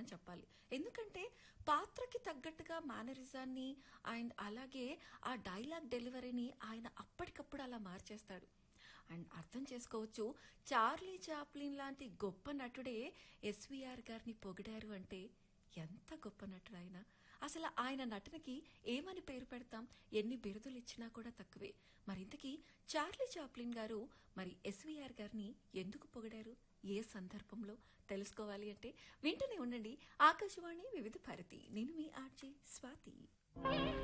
అని చెప్పాలి ఎందుకంటే పాత్రకి తగ్గట్టుగా మేనరిజాన్ని అండ్ అలాగే ఆ డైలాగ్ డెలివరీని ఆయన అప్పటికప్పుడు అలా మార్చేస్తాడు అండ్ అర్థం చేసుకోవచ్చు చార్లీ చాప్లిన్ లాంటి గొప్ప నటుడే ఎస్విఆర్ గారిని పొగిడారు అంటే ఎంత గొప్ప నటుడు ఆయన అసలు ఆయన నటనకి ఏమని పేరు పెడతాం ఎన్ని బిరుదులు ఇచ్చినా కూడా తక్కువే మరి ఇంతకీ చార్లీ చాప్లిన్ గారు మరి ఎస్విఆర్ గారిని ఎందుకు పొగిడారు ఏ సందర్భంలో తెలుసుకోవాలి అంటే వింటూనే ఉండండి ఆకాశవాణి వివిధ భారతి నేను మీ ఆర్జే స్వాతి